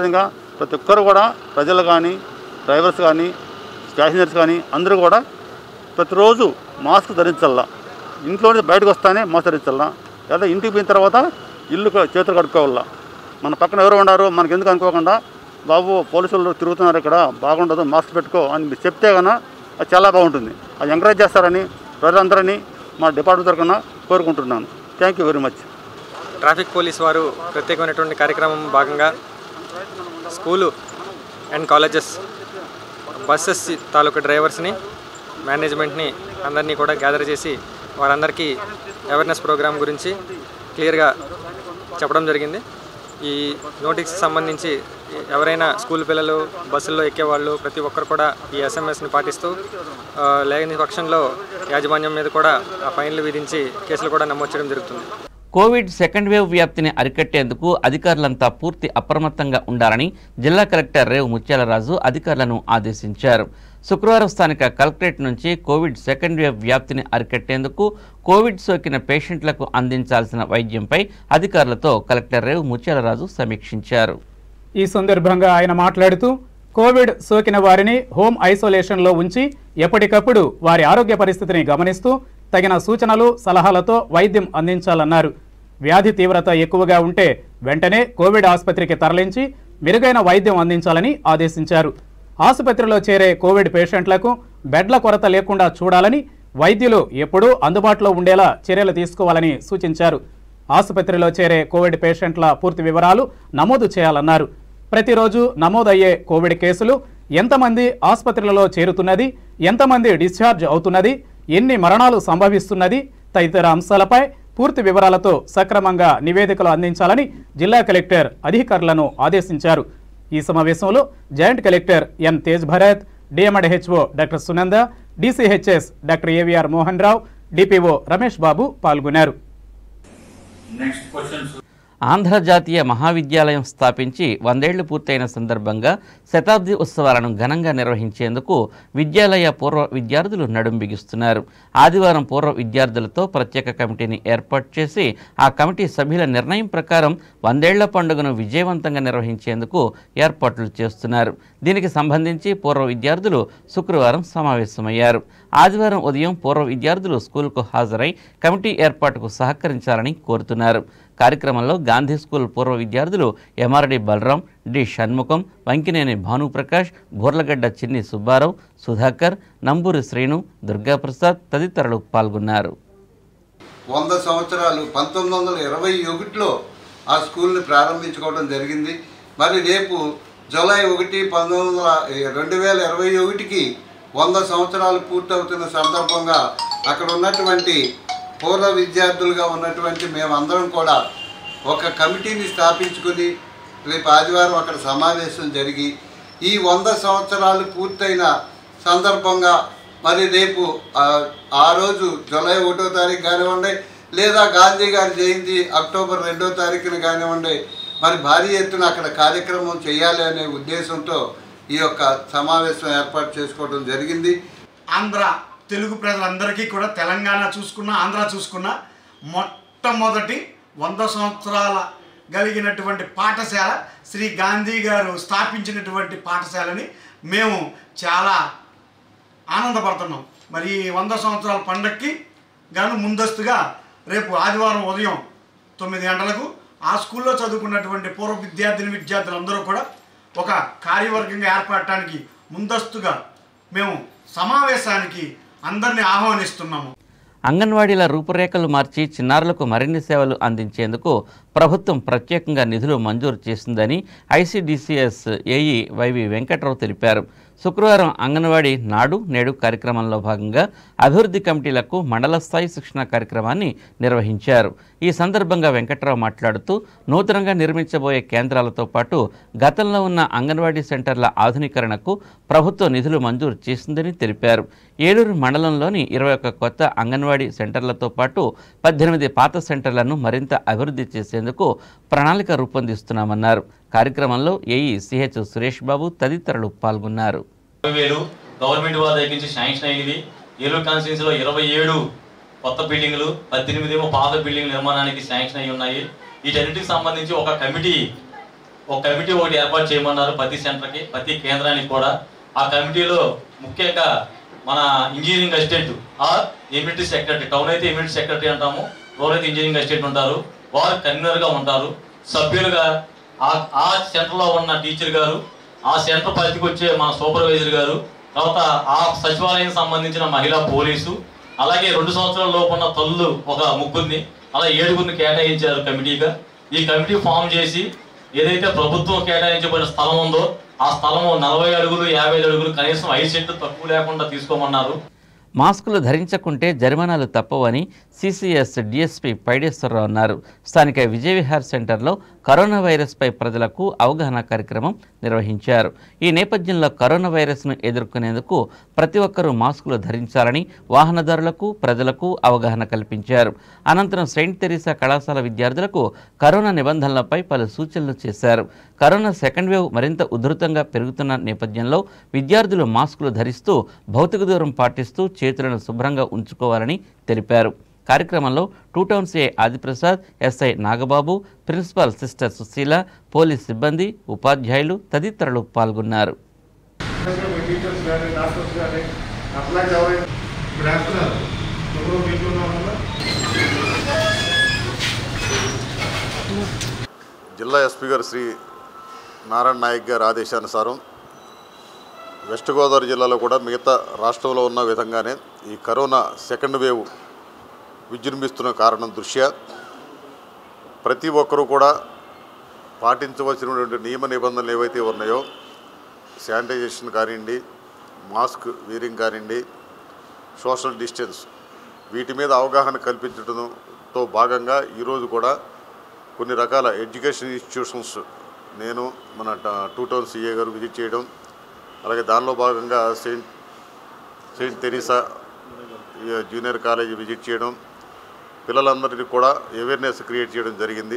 ప్రతి ఒక్కరు కూడా ప్రజలు కానీ డ్రైవర్స్ కానీ ప్యాసింజర్స్ కానీ అందరూ కూడా ప్రతిరోజు మాస్క్ ధరించాలా ఇంట్లో నుంచి బయటకు వస్తానే మాస్క్ ధరించాలా లేదా ఇంటికి పోయిన తర్వాత ఇల్లు క- చేతులు కడుక్కోవాలా మన పక్కన ఎవరు ఉన్నారు మనకి ఎందుకు అనుకోకుండా బాబు పోలీసులు తిరుగుతున్నారు ఇక్కడ బాగుండదు మాస్క్ పెట్టుకో అని మీరు చెప్తే కన్నా అది చాలా బాగుంటుంది అది ఎంకరేజ్ చేస్తారని ప్రజలందరినీ మా డిపార్ట్మెంట్ తరఫున కోరుకుంటున్నాను thank you very much traffic police వారు ప్రత్యేకమైనటువంటి కార్యక్రమం భాగంగా స్కూలు అండ్ కాలేజెస్ బస్సెస్ తాలూకు డ్రైవర్స్ని మేనేజ్మెంట్ని అందరినీ కూడా గ్యాదర్ చేసి వారందరికీ అవేర్నెస్ ప్రోగ్రామ్ గురించి క్లియర్గా చెప్పడం జరిగింది ఈ నోటీస్కి సంబంధించి ఎవరైనా స్కూల్ పిల్లలు బస్సుల్లో ఎక్కేవాళ్ళు ప్రతి ఒక్కరు కూడా ఈ ఎస్ఎంఎస్ని పాటిస్తూ ఆ, లేని పక్షంలో యాజమాన్యం మీద కూడా ఆ ఫైన్లు విధించి కేసులు కూడా నమోదు చేయడం జరుగుతుంది కోవిడ్ సెకండ్ వేవ్ వ్యాప్తిని అరికట్టేందుకు అధికారులంతా పూర్తి అప్రమత్తంగా ఉండాలని జిల్లా కలెక్టర్ రేవు ముత్యాలరాజు అధికారులను ఆదేశించారు శుక్రవారం స్థానిక కలెక్టరేట్ నుంచి కోవిడ్ సెకండ్ వేవ్ వ్యాప్తిని అరికట్టేందుకు కోవిడ్ సోకిన పేషెంట్లకు అందించాల్సిన వైద్యంపై అధికారులతో కలెక్టర్ రేవు ముత్యాలరాజు సమీక్షించారు ఈ సందర్భంగా ఆయన మాట్లాడుతూ కోవిడ్ సోకిన వారిని హోమ్ ఐసోలేషన్లో ఉంచి ఎప్పటికప్పుడు వారి ఆరోగ్య పరిస్థితిని గమనిస్తూ తగిన సూచనలు సలహాలతో వైద్యం అందించాలన్నారు వ్యాధి తీవ్రత ఎక్కువగా ఉంటే వెంటనే కోవిడ్ ఆసుపత్రికి తరలించి మెరుగైన వైద్యం అందించాలని ఆదేశించారు ఆసుపత్రిలో చేరే కోవిడ్ పేషెంట్లకు బెడ్ల కొరత లేకుండా చూడాలని వైద్యులు ఎప్పుడూ అందుబాటులో ఉండేలా చర్యలు తీసుకోవాలని సూచించారు ఆసుపత్రిలో చేరే కోవిడ్ పేషెంట్ల పూర్తి వివరాలు నమోదు చేయాలన్నారు ప్రతిరోజు నమోదయ్యే కోవిడ్ కేసులు ఎంతమంది ఆసుపత్రులలో చేరుతున్నది ఎంతమంది డిశ్చార్జ్ అవుతున్నది ఎన్ని మరణాలు సంభవిస్తున్నది తదితర అంశాలపై పూర్తి వివరాలతో సక్రమంగా నివేదికలు అందించాలని జిల్లా కలెక్టర్ అధికారులను ఆదేశించారు ఈ సమావేశంలో joint collector N Tej Bharat DMHO doctor Sunanda DCHS doctor AVR Mohan Rao DPO Ramesh Babu పాల్గొన్నారు నెక్స్ట్ క్వశ్చన్స్ ఆంధ్ర జాతీయ మహావిద్యాలయం స్థాపించి వందేళ్లు పూర్తయిన సందర్భంగా శతాబ్ది ఉత్సవాలను ఘనంగా నిర్వహించేందుకు విద్యాలయ పూర్వ విద్యార్థులు నడుం బిగిస్తున్నారు ఆదివారం పూర్వ విద్యార్థులతో ప్రత్యేక కమిటీని ఏర్పాటు చేసి ఆ కమిటీ సభ్యుల నిర్ణయం ప్రకారం వందేళ్ల పండుగను విజయవంతంగా నిర్వహించేందుకు ఏర్పాట్లు చేస్తున్నారు దీనికి సంబంధించి పూర్వ విద్యార్థులు శుక్రవారం సమావేశమయ్యారు ఆదివారం ఉదయం పూర్వ విద్యార్థులు స్కూల్కు హాజరై కమిటీ ఏర్పాటుకు సహకరించాలని కోరుతున్నారు కార్యక్రమంలో గాంధీ స్కూల్ పూర్వ విద్యార్థులు ఎంఆర్డి బలరాం డి షణ్ముఖం వంకినేని భానుప్రకాష్ బోర్లగడ్డ చిన్ని సుబ్బారావు సుధాకర్ నంబూరి శ్రీను దుర్గాప్రసాద్ తదితరులు పాల్గొన్నారు వంద సంవత్సరాలు పంతొమ్మిది వందల ఇరవై ఒకటిలో ఆ స్కూల్ని ప్రారంభించుకోవడం జరిగింది మరి రేపు జూలై ఒకటి పంతొమ్మిది వందల రెండు వేల ఇరవై ఒకటికి వంద సంవత్సరాలు పూర్తవుతున్న సందర్భంగా అక్కడ ఉన్నటువంటి పూర్వ విద్యార్థులుగా ఉన్నటువంటి మేమందరం కూడా ఒక కమిటీని స్థాపించుకుని రేపు ఆదివారం అక్కడ సమావేశం జరిగి ఈ వంద సంవత్సరాలు పూర్తయిన సందర్భంగా మరి రేపు ఆ, ఆ రోజు జూలై ఒకటో తారీఖు కానివ్వండి లేదా గాంధీ గారి జయంతి అక్టోబర్ రెండో తారీఖున కానివ్వండి మరి భారీ ఎత్తున అక్కడ కార్యక్రమం చేయాలి అనే ఉద్దేశంతో ఈ యొక్క సమావేశం ఏర్పాటు చేసుకోవడం జరిగింది ఆంధ్ర తెలుగు ప్రజలందరికీ కూడా తెలంగాణ చూసుకున్నా ఆంధ్ర చూసుకున్నా మొట్టమొదటి వంద సంవత్సరాల కలిగినటువంటి పాఠశాల శ్రీ గాంధీ గారు స్థాపించినటువంటి పాఠశాలని మేము చాలా ఆనందపడుతున్నాం మరి ఈ వంద సంవత్సరాల పండక్కి గాను ముందస్తుగా రేపు ఆదివారం ఉదయం తొమ్మిది గంటలకు ఆ స్కూల్లో చదువుకున్నటువంటి పూర్వ విద్యార్థిని విద్యార్థులందరూ కూడా ఒక కార్యవర్గంగా ఏర్పడటానికి ముందస్తుగా మేము సమావేశానికి అందరినీ ఆహ్వానిస్తున్నాము అంగన్వాడీల రూపురేఖలు మార్చి చిన్నారులకు మరిన్ని సేవలు అందించేందుకు ప్రభుత్వం ప్రత్యేకంగా నిధులు మంజూరు చేసిందని ఐసీడీసీఎస్ ఏఈ వైవి వెంకట్రావు తెలిపారు శుక్రవారం అంగన్వాడీ నాడు నేడు కార్యక్రమంలో భాగంగా అభివృద్ధి కమిటీలకు మండల స్థాయి శిక్షణ కార్యక్రమాన్ని నిర్వహించారు ఈ సందర్భంగా వెంకట్రావు మాట్లాడుతూ నూతనంగా నిర్మించబోయే కేంద్రాలతో పాటు గతంలో ఉన్న అంగన్వాడీ సెంటర్ల ఆధునీకరణకు ప్రభుత్వం నిధులు మంజూరు చేసిందని తెలిపారు ఏలూరు మండలంలోని ఇరవై ఒక్క కొత్త అంగన్వాడీ సెంటర్లతో పాటు పద్దెనిమిది పాత సెంటర్లను మరింత అభివృద్ధి చేసేందుకు ప్రణాళిక రూపొందిస్తున్నామన్నారు కార్యక్రమంలో ఏఈ సిహెచ్ సురేష్ బాబు తదితరులు పాల్గొన్నారు ఇరవై వేలు గవర్నమెంట్ వారి దగ్గర నుంచి శాంక్షన్ అయినవి ఏలూరు కాన్స్టిట్యున్సీలో ఇరవై ఏడు కొత్త బిల్డింగ్లు పద్దెనిమిది ఏమో పాత బిల్డింగ్ నిర్మాణానికి శాంక్షన్ అయి ఉన్నాయి వీటన్నిటికి సంబంధించి ఒక కమిటీ ఒక కమిటీ ఒకటి ఏర్పాటు చేయమన్నారు ప్రతి సెంటర్కి ప్రతి కేంద్రానికి కూడా ఆ కమిటీలో ముఖ్యంగా మన engineering assistant or amenity secretary town అయితే ఎమ్యూనిటీ సెక్రటరీ అంటాము రూరల్ అయితే ఇంజనీరింగ్ అసిస్టెంట్ ఉంటారు వారు కన్వీనర్గా ఉంటారు సభ్యులుగా ఆ ఆ సెంటర్లో ఉన్న టీచర్ గారు ఆ సెంటర్ పరిధికి వచ్చే మన సూపర్వైజర్ గారు తర్వాత ఆ సచివాలయం సంబంధించిన మహిళా పోలీసు అలాగే రెండు సంవత్సరాల లోపు ఉన్న తల్లు ఒక ముగ్గురిని అలా ఏడుగురిని కేటాయించారు కమిటీగా ఈ కమిటీ ఫామ్ చేసి ఏదైతే ప్రభుత్వం కేటాయించబడిన స్థలం ఉందో ఆ స్థలము నలభై అడుగులు యాభై అడుగులు కనీసం ఐదు సెంట్లు తక్కువ లేకుండా తీసుకోమన్నారు మాస్కులు ధరించకుంటే జరిమానాలు తప్పవని సిసిఎస్ డిఎస్పీ పైడేశ్వరరావు అన్నారు స్థానిక విజయ విహార్ సెంటర్లో కరోనా వైరస్పై ప్రజలకు అవగాహన కార్యక్రమం నిర్వహించారు ఈ నేపథ్యంలో కరోనా వైరస్ను ఎదుర్కొనేందుకు ప్రతి ఒక్కరూ మాస్కులు ధరించాలని వాహనదారులకు ప్రజలకు అవగాహన కల్పించారు అనంతరం సెయింట్ తెరీసా కళాశాల విద్యార్థులకు కరోనా నిబంధనలపై పలు సూచనలు చేశారు కరోనా సెకండ్ వేవ్ మరింత ఉధృతంగా పెరుగుతున్న నేపథ్యంలో విద్యార్థులు మాస్కులు ధరిస్తూ భౌతిక దూరం పాటిస్తూ చేతులను శుభ్రంగా ఉంచుకోవాలని తెలిపారు కార్యక్రమంలో two town CI Adiprasad SI Nagababu principal sister Sushila police సిబ్బంది ఉపాధ్యాయులు తదితరులు పాల్గొన్నారు టీచర్స్ కానీ డాక్టర్స్ కానీ అట్లాగే ఎవరైనా ఇప్పుడు వేస్తున్నారు ఎవరో మీట్లో ఉన్నారా జిల్లా ఎస్పీ గారు శ్రీ నారాయణ నాయక్ గారి ఆదేశానుసారం వెస్ట్ గోదావరి జిల్లాలో కూడా మిగతా రాష్ట్రంలో ఉన్న విధంగానే ఈ కరోనా సెకండ్ వేవ్ విజృంభిస్తున్న కారణం దృష్ట్యా ప్రతి ఒక్కరూ కూడా పాటించవలసినటువంటి నియమ నిబంధనలు ఏవైతే ఉన్నాయో శానిటైజేషన్ కానివ్వండి మాస్క్ వీరింగ్ కానివ్వండి సోషల్ డిస్టెన్స్ వీటి మీద అవగాహన కల్పించడంతో భాగంగా ఈరోజు కూడా కొన్ని రకాల ఎడ్యుకేషన్ ఇన్స్టిట్యూషన్స్ నేను మన ట- two town CA garu visit చేయడం అలాగే దానిలో భాగంగా సెయింట్ సెయింట్ తెరీసా ఈ జూనియర్ కాలేజీ విజిట్ చేయడం పిల్లలందరికీ కూడా అవేర్నెస్ క్రియేట్ చేయడం జరిగింది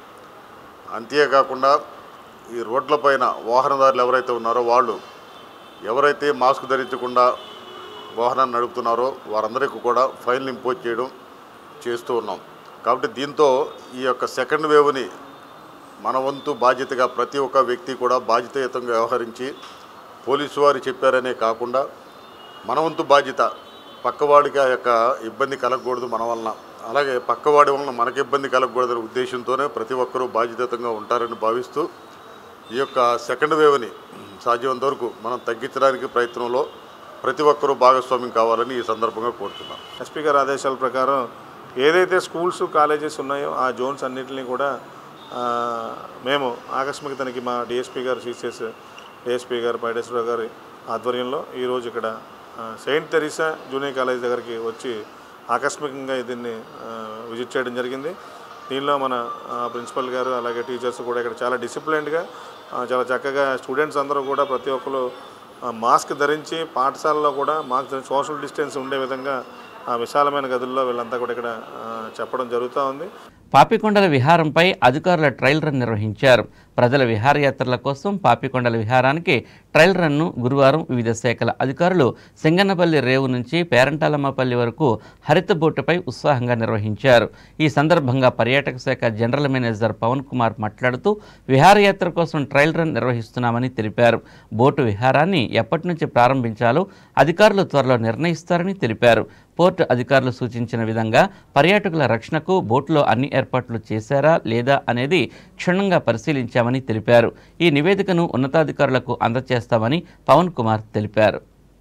అంతేకాకుండా ఈ రోడ్లపైన వాహనదారులు ఎవరైతే ఉన్నారో వాళ్ళు ఎవరైతే మాస్క్ ధరించకుండా వాహనాన్ని నడుపుతున్నారో వారందరికీ కూడా ఫైన్ ఇంపోజ్ చేయడం చేస్తూ ఉన్నాం కాబట్టి దీంతో ఈ యొక్క సెకండ్ వేవ్ని మన వంతు బాధ్యతగా ప్రతి ఒక్క వ్యక్తి కూడా బాధ్యతాయుతంగా వ్యవహరించి పోలీసు వారు చెప్పారనే కాకుండా మన వంతు బాధ్యత పక్కవాడికి ఆ యొక్క ఇబ్బంది కలగకూడదు మన వలన అలాగే పక్కవాడి వలన మనకి ఇబ్బంది కలగకూడదనే ఉద్దేశంతోనే ప్రతి ఒక్కరూ బాధ్యతాయుతంగా ఉంటారని భావిస్తూ ఈ యొక్క సెకండ్ వేవ్ని సాధ్యమైనంత వరకు మనం తగ్గించడానికి ప్రయత్నంలో ప్రతి ఒక్కరూ భాగస్వామ్యం కావాలని ఈ సందర్భంగా కోరుతున్నాం ఎస్పీ గారి ఆదేశాల ప్రకారం ఏదైతే స్కూల్స్ కాలేజెస్ ఉన్నాయో ఆ జోన్స్ అన్నింటినీ కూడా ఆ, మేము ఆకస్మిక తనిఖీ మా డిఎస్పీ గారు సిసిఎస్ డిఎస్పీ గారు పైడేశ్వరరావు గారి ఆధ్వర్యంలో ఈరోజు ఇక్కడ ఆ, సెయింట్ తెరీసా జూనియర్ కాలేజ్ దగ్గరికి వచ్చి ఆకస్మికంగా దీన్ని ఆ, విజిట్ చేయడం జరిగింది దీనిలో మన ఆ, ప్రిన్సిపల్ గారు అలాగే టీచర్స్ కూడా ఇక్కడ చాలా డిసిప్లైన్డ్గా చాలా చక్కగా స్టూడెంట్స్ అందరూ కూడా ప్రతి ఒక్కరు ఆ, మాస్క్ ధరించి పాఠశాలలో కూడా మాస్క్ ధరించి సోషల్ డిస్టెన్స్ ఉండే విధంగా ఆ విశాలమైన గదుల్లో వీళ్ళంతా కూడా ఇక్కడ ఆ, చెప్పడం జరుగుతూ ఉంది పాపికొండల విహారంపై అధికారుల ట్రయల్ రన్ నిర్వహించారు ప్రజల విహారయాత్రల కోసం పాపికొండల విహారానికి ట్రయల్ రన్ను గురువారం వివిధ శాఖల అధికారులు సింగన్నపల్లి రేవు నుంచి పేరంటాలమ్మపల్లి వరకు హరిత బోటుపై ఉత్సాహంగా నిర్వహించారు ఈ సందర్భంగా పర్యాటక శాఖ జనరల్ మేనేజర్ పవన్ కుమార్ మాట్లాడుతూ విహారయాత్ర కోసం ట్రయల్ రన్ నిర్వహిస్తున్నామని తెలిపారు బోటు విహారాన్ని ఎప్పటి నుంచి ప్రారంభించాలో అధికారులు త్వరలో నిర్ణయిస్తారని తెలిపారు పోర్టు అధికారులు సూచించిన విధంగా పర్యాటకుల రక్షణకు బోటులో అన్ని ఏర్పాట్లు చేశారా లేదా అనేది క్షుణ్ణంగా పరిశీలించామని తెలిపారు ఈ నివేదికను ఉన్నతాధికారులకు అందజేస్తామని పవన్ కుమార్ తెలిపారు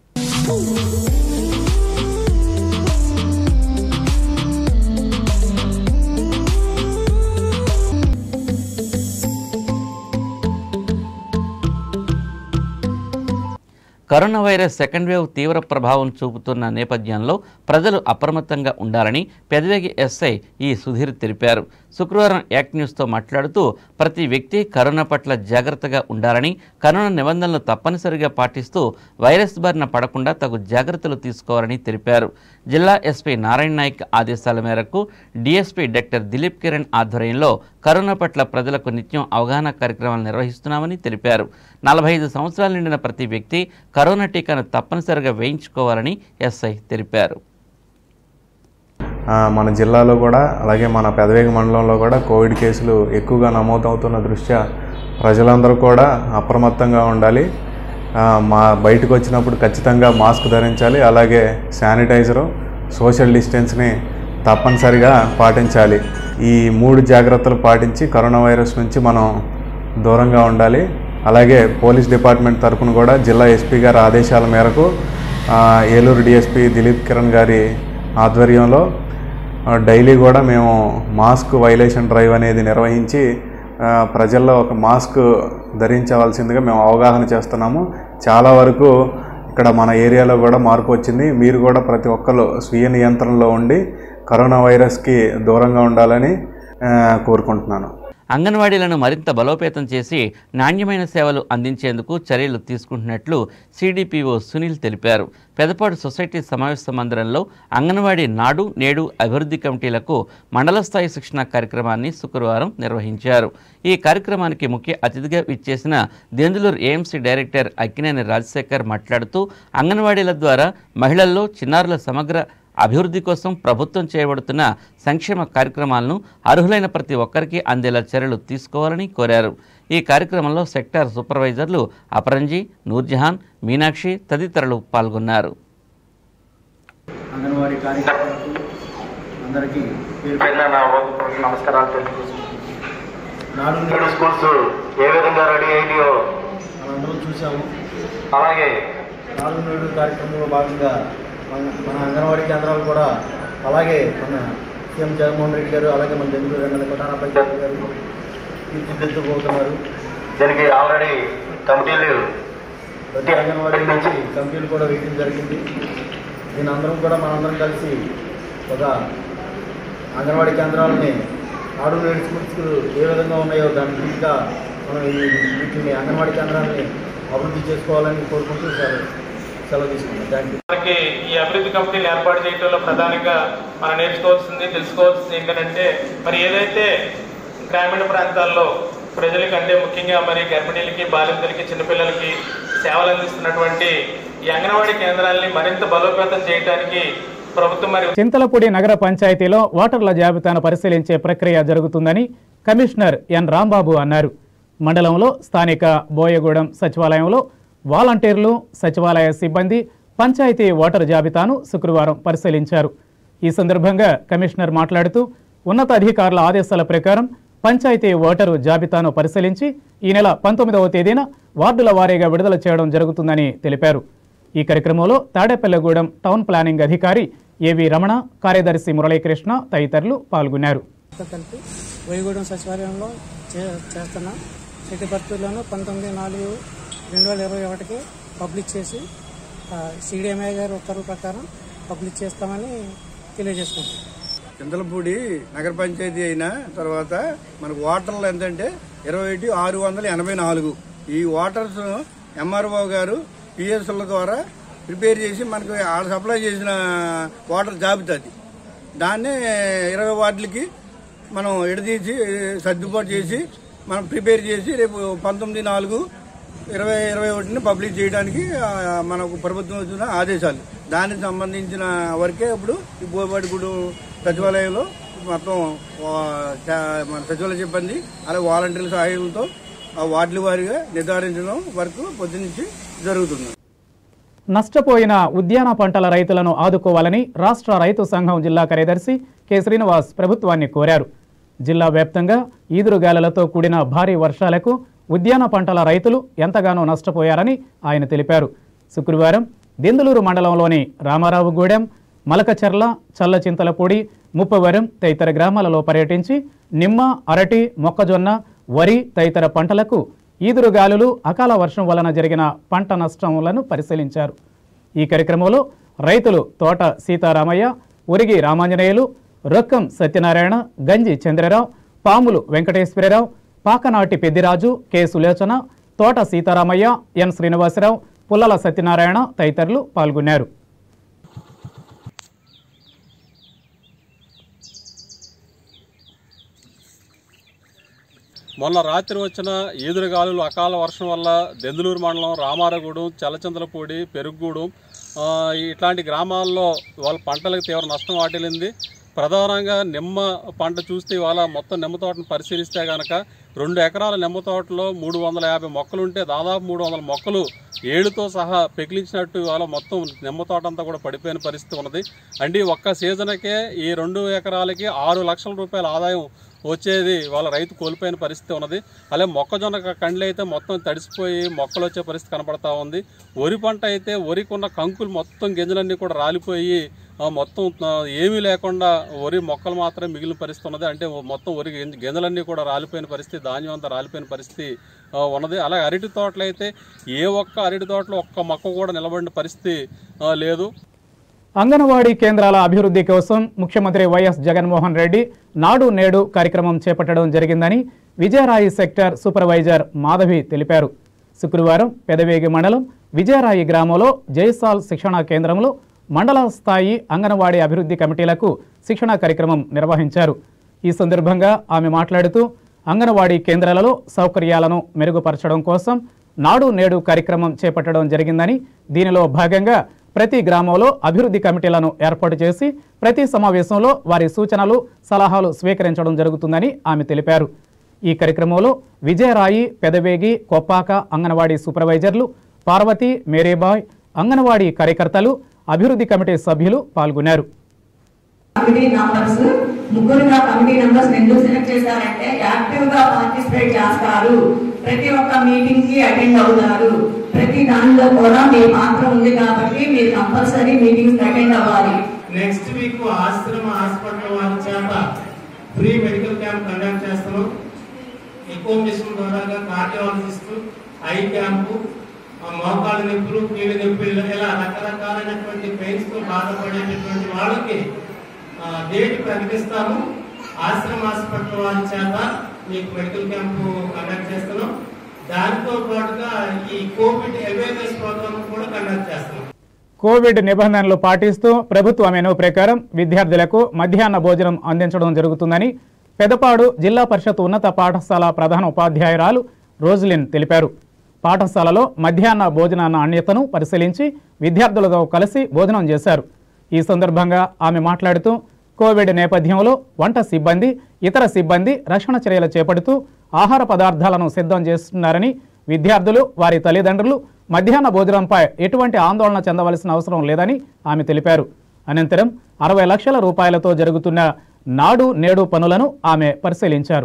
కరోనా వైరస్ సెకండ్ వేవ్ తీవ్ర ప్రభావం చూపుతున్న నేపథ్యంలో ప్రజలు అప్రమత్తంగా ఉండాలని పెదవేగి ఎస్ఐ ఈ సుధీర్ తెలిపారు శుక్రవారం యాక్ట్ న్యూస్తో మాట్లాడుతూ ప్రతి వ్యక్తి కరోనా పట్ల జాగ్రత్తగా ఉండాలని కరోనా నిబంధనలు తప్పనిసరిగా పాటిస్తూ వైరస్ బారిన పడకుండా తగు జాగ్రత్తలు తీసుకోవాలని తెలిపారు జిల్లా ఎస్పీ నారాయణ నాయక్ ఆదేశాల మేరకు డిఎస్పీ డాక్టర్ దిలీప్ కిరణ్ ఆధ్వర్యంలో కరోనా పట్ల ప్రజలకు నిత్యం అవగాహన కార్యక్రమాలు నిర్వహిస్తున్నామని తెలిపారు నలభై ఐదు సంవత్సరాలు నిండిన ప్రతి వ్యక్తి కరోనా టీకాను తప్పనిసరిగా వేయించుకోవాలని ఎస్ఐ తెలిపారు ఆ, మన జిల్లాలో కూడా అలాగే మన పెదవేగి మండలంలో కూడా కోవిడ్ కేసులు ఎక్కువగా నమోదవుతున్న దృష్ట్యా ప్రజలందరూ కూడా అప్రమత్తంగా ఉండాలి ఆ, మా బయటకు వచ్చినప్పుడు ఖచ్చితంగా మాస్క్ ధరించాలి అలాగే శానిటైజరు సోషల్ డిస్టెన్స్ని తప్పనిసరిగా పాటించాలి ఈ మూడు జాగ్రత్తలు పాటించి కరోనా వైరస్ నుంచి మనం దూరంగా ఉండాలి అలాగే పోలీస్ డిపార్ట్మెంట్ తరపున కూడా జిల్లా ఎస్పీ గారి ఆదేశాల మేరకు ఆ, ఏలూరు డిఎస్పి దిలీప్ కిరణ్ గారి ఆధ్వర్యంలో ఆ, డైలీ కూడా మేము మాస్క్ వైలేషన్ డ్రైవ్ అనేది నిర్వహించి ఆ, ప్రజల్లో ఒక మాస్క్ ధరించవలసిందిగా మేము అవగాహన చేస్తున్నాము చాలా వరకు ఇక్కడ మన ఏరియాలో కూడా మార్పు వచ్చింది మీరు కూడా ప్రతి ఒక్కరు స్వీయ నియంత్రణలో ఉండి కరోనా వైరస్కి దూరంగా ఉండాలని ఆ, కోరుకుంటున్నాను అంగన్వాడీలను మరింత బలోపేతం చేసి నాణ్యమైన సేవలు అందించేందుకు చర్యలు తీసుకుంటున్నట్లు సిడిపిఓ సునీల్ తెలిపారు పెదపాడు సొసైటీ సమావేశ మందిరంలో అంగన్వాడీ నాడు నేడు అభివృద్ధి కమిటీలకు మండల స్థాయి శిక్షణ కార్యక్రమాన్ని శుక్రవారం నిర్వహించారు ఈ కార్యక్రమానికి ముఖ్య అతిథిగా ఇచ్చేసిన దెందులూరు ఏఎంసీ డైరెక్టర్ అక్కినేని రాజశేఖర్ మాట్లాడుతూ అంగన్వాడీల ద్వారా మహిళల్లో చిన్నారుల సమగ్ర అభివృద్ధి కోసం ప్రభుత్వం చేయబడుతున్న సంక్షేమ కార్యక్రమాలను అర్హులైన ప్రతి ఒక్కరికి అందేలా చర్యలు తీసుకోవాలని కోరారు ఈ కార్యక్రమంలో సెక్టార్ సూపర్వైజర్లు అపరంజి నూర్జహాన్ మీనాక్షి తదితరులు పాల్గొన్నారు అంగన్వాడీ కార్యకర్తలకు అందరికీ పేరు పేరున నా హృదయపూర్వక నమస్కారాలు తెలియజేసుకుంటున్నాను నాడు నేడు స్కూల్స్ ఏ విధంగా రెడీ అయ్యాయో మనందరం చూసాము అలాగే నాడు నేడు కార్యక్రమంలో భాగంగా మన మన అంగన్వాడీ కేంద్రాలు కూడా అలాగే మన సీఎం జగన్మోహన్ రెడ్డి గారు అలాగే మన బెంగళూరు ఎమ్మెల్యే కొట్టార పంచాయతీ గారు తీర్చిదిద్దుకోతున్నారు దీనికి ఆల్రెడీ కమిటీలు ప్రతి అంగన్వాడీ నుంచి కమిటీలు కూడా వేయడం జరిగింది దీని అందరం కూడా మనందరం కలిసి ఒక అంగన్వాడీ కేంద్రాలని నాడు నేడు స్కూల్స్ ఏ విధంగా ఉన్నాయో దాని గురించిగా మనం ఈ వీటిని అంగన్వాడీ కేంద్రాలని అభివృద్ధి చేసుకోవాలని కోరుకుంటూ సెలవు సెలవు తీసుకున్నాం థ్యాంక్ యూ మనకి ఈ అభివృద్ధి కమిటీలు ఏర్పాటు చేయడంలో ప్రధానంగా మనం నేర్చుకోవాల్సింది తెలుసుకోవాల్సింది ఏంటంటే మరి ఏదైతే గ్రామీణ ప్రాంతాల్లో ప్రజలకి అంటే ముఖ్యంగా మరి గర్భిణీలకి బాలింతలకి చిన్నపిల్లలకి సేవలు అందిస్తున్నటువంటి ఈ అంగన్వాడీ కేంద్రాలని మరింత బలోపేతం చేయడానికి ప్రభుత్వం మరి చింతలపూడి నగర పంచాయతీలో ఓటర్ల జాబితాను పరిశీలించే ప్రక్రియ జరుగుతుందని కమిషనర్ ఎన్ రాంబాబు అన్నారు మండలంలో స్థానిక బోయగూడెం సచివాలయంలో వాలంటీర్లు సచివాలయ సిబ్బంది పంచాయతీ ఓటర్ జాబితాను శుక్రవారం పరిశీలించారు ఈ సందర్భంగా కమిషనర్ మాట్లాడుతూ ఉన్నతాధికారుల ఆదేశాల ప్రకారం పంచాయతీ ఓటరు జాబితాను పరిశీలించి ఈ నెల పంతొమ్మిదవ తేదీన వార్డుల వారీగా విడుదల చేయడం జరుగుతుందని తెలిపారు ఈ కార్యక్రమంలో తాడేపల్లిగూడెం టౌన్ ప్లానింగ్ అధికారి ఏవి రమణ కార్యదర్శి మురళీకృష్ణ తదితరులు పాల్గొన్నారు తో కలిపి వైగూడెం సచివాలయంలో చే చేస్తున్నాం సిటీ బర్త్లోను పంతొమ్మిది నాలుగు రెండు వేల ఇరవై ఒకటికి పబ్లిక్ చేసి సిడిఎంఐ గారి ఉత్తర్వుల ప్రకారం పబ్లిక్ చేస్తామని తెలియజేసుకుంటున్నాం చింతలపూడి నగర పంచాయతీ అయిన తర్వాత మనకు ఓటర్లు ఎంతంటే ఇరవై ఒకటి ఆరు వందల ఎనభై నాలుగు ఈ ఓటర్స్ ఎంఆర్ఓ గారు పిఎస్ఎల్ ద్వారా ప్రిపేర్ చేసి మనకు ఆడ సప్లై చేసిన ఓటర్ జాబితా అది దాన్నే ఇరవై వార్డులకి మనం ఎడదీసి సర్దుబాటు చేసి మనం ప్రిపేర్ చేసి రేపు పంతొమ్మిది నాలుగు ఇరవై ఇరవై ఒకటిని పబ్లిక్ చేయడానికి ఆ, మనకు ప్రభుత్వం వచ్చిన ఆదేశాలు దానికి సంబంధించిన వరకే ఇప్పుడు ఈ బోయపాటిగూడెం సచివాలయంలో మొత్తం ఆ, చా- మన సచివాలయ సిబ్బంది అలాగే వాలంటీర్ల సహాయంతో ఆ వార్డుల వారీగా నిర్ధారించడం వరకు పొద్దునుంచి జరుగుతుంది నష్టపోయిన ఉద్యాన పంటల రైతులను ఆదుకోవాలని రాష్ట్ర రైతు సంఘం జిల్లా కార్యదర్శి కె శ్రీనివాస్ ప్రభుత్వాన్ని కోరారు జిల్లా వ్యాప్తంగా ఈదురుగాలులతో కూడిన భారీ వర్షాలకు ఉద్యాన పంటల రైతులు ఎంతగానో నష్టపోయారని ఆయన తెలిపారు శుక్రవారం దెందులూరు మండలంలోని రామారావుగూడెం మలకచర్ల చల్లచింతలపూడి ముప్పవరం తదితర గ్రామాలలో పర్యటించి నిమ్మ అరటి మొక్కజొన్న వరి తదితర పంటలకు ఈదురుగాలులు అకాల వర్షం వలన జరిగిన పంట నష్టములను పరిశీలించారు ఈ కార్యక్రమంలో రైతులు తోట సీతారామయ్య ఉరిగి రామాంజనేయులు రొక్కం సత్యనారాయణ గంజి చంద్రరావు పాములు వెంకటేశ్వరరావు పాకనాటి పెద్దిరాజు కె సులోచన తోట సీతారామయ్య ఎన్ శ్రీనివాసరావు పుల్లల సత్యనారాయణ తదితరులు పాల్గొన్నారు మొన్న రాత్రి వచ్చిన ఈదురుగాలులు అకాల వర్షం వల్ల దెందులూరు మండలం రామారగూడెం చల్లచంద్రపూడి పెరుగుగూడెం ఆ, ఇట్లాంటి గ్రామాల్లో వాళ్ళ పంటలకు తీవ్ర నష్టం వాటిల్లింది ప్రధానంగా నిమ్మ పంట చూస్తే ఇవాళ మొత్తం నిమ్మ తోటను పరిశీలిస్తే కనుక రెండు ఎకరాల నిమ్మ తోటలో మూడు వందల యాభై మొక్కలు ఉంటే దాదాపు మూడు వందల మొక్కలు ఏడుతో సహా పెకిలించినట్టు ఇవాళ మొత్తం నిమ్మ తోట అంతా కూడా పడిపోయిన పరిస్థితి ఉన్నది అంటే ఒక్క సీజన్కే ఈ రెండు ఎకరాలకి ఆరు లక్షల రూపాయల ఆదాయం వచ్చేది వాళ్ళ రైతు కోల్పోయిన పరిస్థితి ఉన్నది అలాగే మొక్కజొన్న క- కండ్లు అయితే మొత్తం తడిసిపోయి మొక్కలు వచ్చే పరిస్థితి కనపడతా ఉంది వరి పంట అయితే వరికి ఉన్న కంకులు మొత్తం గింజలన్నీ కూడా రాలిపోయి ఆ, మొత్తం ఆ, ఏమీ లేకుండా వరి మొక్కలు మాత్రమే మిగిలిన పరిస్థితి ఉన్నది అంటే మొత్తం వరి గింజ- గింజలన్నీ కూడా రాలిపోయిన పరిస్థితి ధాన్యం అంతా రాలిపోయిన పరిస్థితి ఆ, ఉన్నది అలాగే అరటి తోటలు అయితే ఏ ఒక్క అరటి తోటలో ఒక్క మొక్క కూడా నిలబడిన పరిస్థితి ఆ, లేదు అంగన్వాడీ కేంద్రాల అభివృద్ధి కోసం ముఖ్యమంత్రి వైఎస్ జగన్మోహన్ రెడ్డి నాడు నేడు కార్యక్రమం చేపట్టడం జరిగిందని విజయరాయి సెక్టర్ సూపర్వైజర్ మాధవి తెలిపారు శుక్రవారం పెదవేగి మండలం విజయరాయి గ్రామంలో జైసాల్ శిక్షణా కేంద్రంలో మండల స్థాయి అంగన్వాడీ అభివృద్ధి కమిటీలకు శిక్షణా కార్యక్రమం నిర్వహించారు ఈ సందర్భంగా ఆమె మాట్లాడుతూ అంగన్వాడీ కేంద్రాలలో సౌకర్యాలను మెరుగుపరచడం కోసం నాడు నేడు కార్యక్రమం చేపట్టడం జరిగిందని దీనిలో భాగంగా ప్రతి గ్రామంలో అభివృద్ధి కమిటీలను ఏర్పాటు చేసి ప్రతి సమావేశంలో వారి సూచనలు సలహాలు స్వీకరించడం జరుగుతుందని ఆమె తెలిపారు ఈ కార్యక్రమంలో విజయరాయి పెదవేగి కొప్పాక అంగన్వాడీ సూపర్వైజర్లు పార్వతి మేరీబాయ్ అంగన్వాడీ కార్యకర్తలు అభివృద్ధి కమిటీ సభ్యులు పాల్గొన్నారు కమిటీ నంబర్స్ ముగ్గురుగా కమిటీ నంబర్స్ ఎందుకు సెలెక్ట్ చేశారంటే యాక్టివ్ గా పార్టిసిపేట్ చేస్తారు ప్రతి ఒక్క మీటింగ్ కి అటెండ్ అవుతారు ప్రతి దానిలో కూడా మీ పాత్ర ఉంది కాబట్టి మీరు కంపల్సరీ మీటింగ్స్ అటెండ్ అవ్వాలి నెక్స్ట్ వీక్ ఆశ్రమ హాస్పిటల్ వారి చేత ఫ్రీ మెడికల్ క్యాంప్ కండక్ట్ చేస్తున్నాం ఎక్కువ మిషన్ ద్వారా కార్డియాలజిస్ట్ ఐ క్యాంపు ఆ మోకాళ్ళ నొప్పులు కీళ్ళ నొప్పులు ఇలా రకరకాలైనటువంటి పెయిన్స్ తో బాధపడేటటువంటి వాళ్ళకి ఆ, డేట్ ప్రకటిస్తాము ఆశ్రమ హాస్పిటల్ వారి చేత మీకు మెడికల్ క్యాంపు కండక్ట్ చేస్తున్నాం దానితో పాటుగా ఈ కోవిడ్ అవేర్నెస్ ప్రోగ్రామ్ కూడా కండక్ట్ చేస్తున్నాం కోవిడ్ నిబంధనలు పాటిస్తూ ప్రభుత్వ మెనూ ప్రకారం విద్యార్థులకు మధ్యాహ్న భోజనం అందించడం జరుగుతుందని పెదపాడు జిల్లా పరిషత్ ఉన్నత పాఠశాల ప్రధాన ఉపాధ్యాయురాలు రోజలిన్ తెలిపారు పాఠశాలలో మధ్యాహ్న భోజన నాణ్యతను పరిశీలించి విద్యార్థులతో కలిసి భోజనం చేశారు ఈ సందర్భంగా ఆమె మాట్లాడుతూ కోవిడ్ నేపథ్యంలో వంట సిబ్బంది ఇతర సిబ్బంది రక్షణ చర్యలు చేపడుతూ ఆహార పదార్థాలను సిద్ధం చేస్తున్నారని విద్యార్థులు వారి తల్లిదండ్రులు మధ్యాహ్న భోజనంపై ఎటువంటి ఆందోళన చెందవలసిన అవసరం లేదని ఆమె తెలిపారు అనంతరం అరవై లక్షల రూపాయలతో జరుగుతున్న నాడు నేడు పనులను ఆమె పరిశీలించారు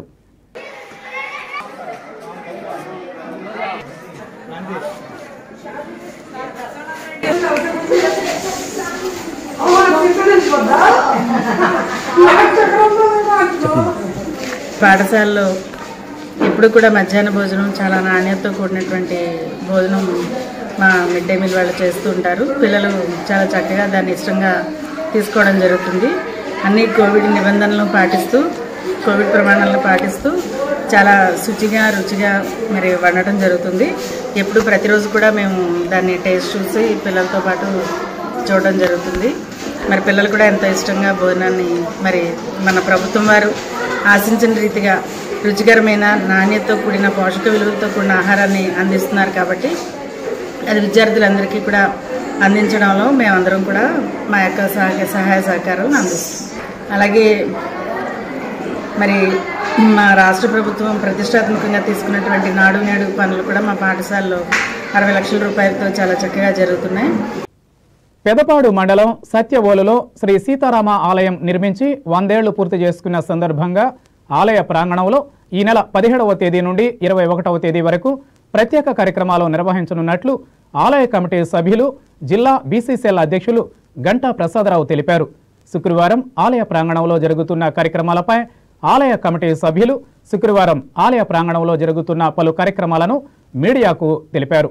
పాఠశాలలో ఎప్పుడు కూడా మధ్యాహ్న భోజనం చాలా నాణ్యతతో కూడినటువంటి భోజనం మా మిడ్ డే మీల్ వాళ్ళు చేస్తూ ఉంటారు పిల్లలు చాలా చక్కగా దాన్ని ఇష్టంగా తీసుకోవడం జరుగుతుంది అన్ని కోవిడ్ నిబంధనలను పాటిస్తూ కోవిడ్ ప్రమాణాలను పాటిస్తూ చాలా శుచిగా రుచిగా మరి వండటం జరుగుతుంది ఎప్పుడు ప్రతిరోజు కూడా మేము దాన్ని టేస్ట్ చూసి పిల్లలతో పాటు చూడడం జరుగుతుంది మరి పిల్లలు కూడా ఎంతో ఇష్టంగా భోజనాన్ని మరి మన ప్రభుత్వం వారు ఆశించిన రీతిగా రుచికరమైన నాణ్యతతో కూడిన పోషక విలువలతో కూడిన ఆహారాన్ని అందిస్తున్నారు కాబట్టి అది విద్యార్థులందరికీ కూడా అందించడంలో మేమందరం కూడా మా యొక్క సహాయ సహాయ సహకారాలను అందిస్తాం అలాగే మరి మా రాష్ట్ర ప్రభుత్వం ప్రతిష్టాత్మకంగా తీసుకున్నటువంటి నాడు నేడు పనులు కూడా మా పాఠశాలలో అరవై లక్షల రూపాయలతో చాలా చక్కగా జరుగుతున్నాయి పెదపాడు మండలం సత్యవోలులో శ్రీ సీతారామ ఆలయం నిర్మించి వందేళ్లు పూర్తి చేసుకున్న సందర్భంగా ఆలయ ప్రాంగణంలో ఈ నెల పదిహేడవ తేదీ నుండి ఇరవై ఒకటవ తేదీ వరకు ప్రత్యేక కార్యక్రమాలు నిర్వహించనున్నట్లు ఆలయ కమిటీ సభ్యులు జిల్లా బీసీసీఎల్ అధ్యక్షులు గంటా ప్రసాదరావు తెలిపారు శుక్రవారం ఆలయ ప్రాంగణంలో జరుగుతున్న కార్యక్రమాలపై ఆలయ కమిటీ సభ్యులు శుక్రవారం ఆలయ ప్రాంగణంలో జరుగుతున్న పలు కార్యక్రమాలను మీడియాకు తెలిపారు